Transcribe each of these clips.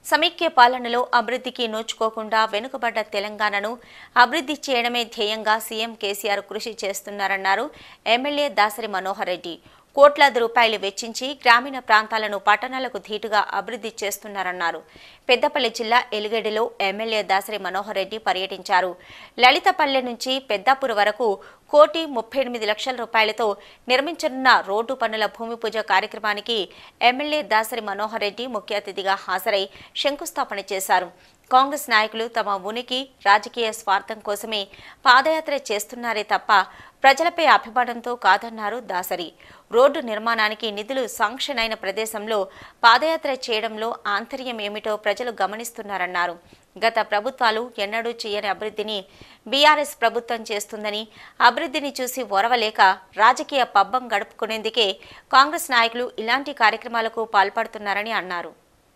సమైక్య పాలనలో అభివృద్ధికి నోచుకోకుండా వెనుకబడ్డ తెలంగాణను అభివృద్ధి చేయడమే ధ్యేయంగా సీఎం కేసీఆర్ కృషి చేస్తున్నారన్నారు ఎమ్మెల్యే దాసరి మనోహర్ రెడ్డి కోట్లాది రూపాయలు వెచ్చించి గ్రామీణ ప్రాంతాలను పట్టణాలకు ధీటుగా అభివృద్ధి చేస్తున్నారన్నారు పెద్దపల్లి జిల్లా ఎలుగెడిలో ఎమ్మెల్యే దాసరి మనోహర్ రెడ్డి పర్యటించారు లలితపల్లె నుంచి పెద్దాపూర్ వరకు కోటి ముప్పై ఎనిమిది లక్షల రూపాయలతో నిర్మించనున్న రోడ్డు పనుల భూమి పూజ కార్యక్రమానికి ఎమ్మెల్యే దాసరి మనోహర్ రెడ్డి ముఖ్య అతిథిగా హాజరై శంకుస్థాపన చేశారు కాంగ్రెస్ నాయకులు తమ ఉనికి రాజకీయ స్వార్థం కోసమే పాదయాత్ర చేస్తున్నారే తప్ప ప్రజలపై అభిమానంతో కాదన్నారు దాసరి రోడ్డు నిర్మాణానికి నిధులు శాంక్షన్ అయిన ప్రదేశంలో పాదయాత్ర చేయడంలో ఆంతర్యం ఏమిటో ప్రజలు గమనిస్తున్నారన్నారు గత ప్రభుత్వాలు ఎన్నడూ చేయని అభివృద్ధిని బీఆర్ఎస్ ప్రభుత్వం చేస్తుందని అభివృద్ధిని చూసి ఓరవలేక రాజకీయ పబ్బం గడుపుకునేందుకే కాంగ్రెస్ నాయకులు ఇలాంటి కార్యక్రమాలకు పాల్పడుతున్నారని అన్నారు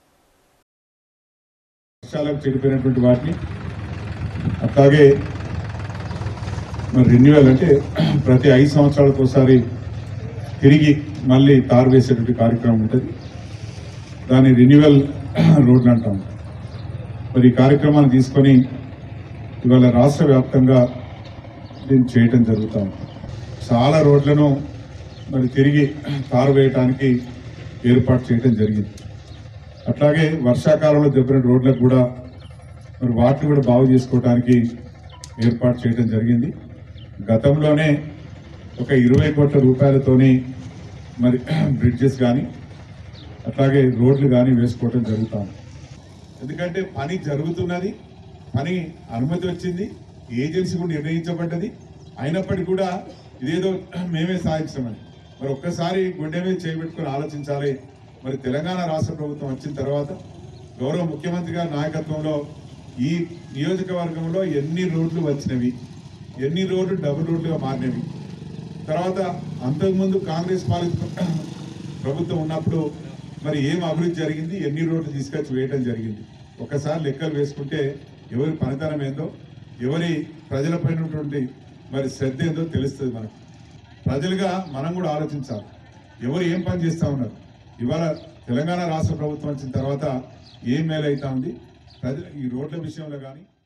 వర్షాలకు చెడిపోయినటువంటి వాటిని అట్లాగే మరి రెన్యువల్ అంటే ప్రతి ఐదు సంవత్సరాలకు ఒకసారి తిరిగి మళ్ళీ తారు వేసేటువంటి కార్యక్రమం ఉంటుంది దాన్ని రెన్యువల్ రోడ్లు అంటాం మరి ఈ కార్యక్రమాన్ని తీసుకొని ఇవాళ రాష్ట్ర వ్యాప్తంగా దీన్ని చేయటం జరుగుతూ ఉంది చాలా రోడ్లను మరి తిరిగి తారు వేయటానికి ఏర్పాటు చేయటం జరిగింది అట్లాగే వర్షాకాలంలో దెబ్బతిన రోడ్లకు కూడా మరి వాటిని కూడా బాగు చేసుకోవడానికి ఏర్పాటు చేయడం జరిగింది గతంలోనే ఒక ఇరవై కోట్ల రూపాయలతోని మరి బ్రిడ్జెస్ కానీ అట్లాగే రోడ్లు కానీ వేసుకోవడం జరుగుతాం ఎందుకంటే పని జరుగుతున్నది పని అనుమతి వచ్చింది ఏజెన్సీ కూడా నిర్ణయించబడ్డది అయినప్పటికీ కూడా ఇదేదో మేమే సాధించామని మరి ఒక్కసారి గుండె మీద చేయబెట్టుకుని ఆలోచించాలి మరి తెలంగాణ రాష్ట్ర ప్రభుత్వం వచ్చిన తర్వాత గౌరవ ముఖ్యమంత్రి గారి నాయకత్వంలో ఈ నియోజకవర్గంలో ఎన్ని రోడ్లు వచ్చినవి ఎన్ని రోడ్లు డబుల్ రోడ్లుగా మారినవి తర్వాత అంతకుముందు కాంగ్రెస్ పాలిత ప్రభుత్వం ఉన్నప్పుడు మరి ఏం అభివృద్ధి జరిగింది ఎన్ని రోడ్లు తీసుకొచ్చి వేయటం జరిగింది ఒకసారి లెక్కలు వేసుకుంటే ఎవరి పనితనం ఏందో ఎవరి ప్రజలపైన ఉన్నటువంటి మరి శ్రద్ధ ఏందో తెలుస్తుంది మనకు ప్రజలుగా మనం కూడా ఆలోచించాలి ఎవరు ఏం పని చేస్తా ఉన్నారు ఇవాళ తెలంగాణ రాష్ట్ర ప్రభుత్వం వచ్చిన తర్వాత ఏం మేలైతా ఉంది ప్రజలు ఈ రోడ్ల విషయంలో కానీ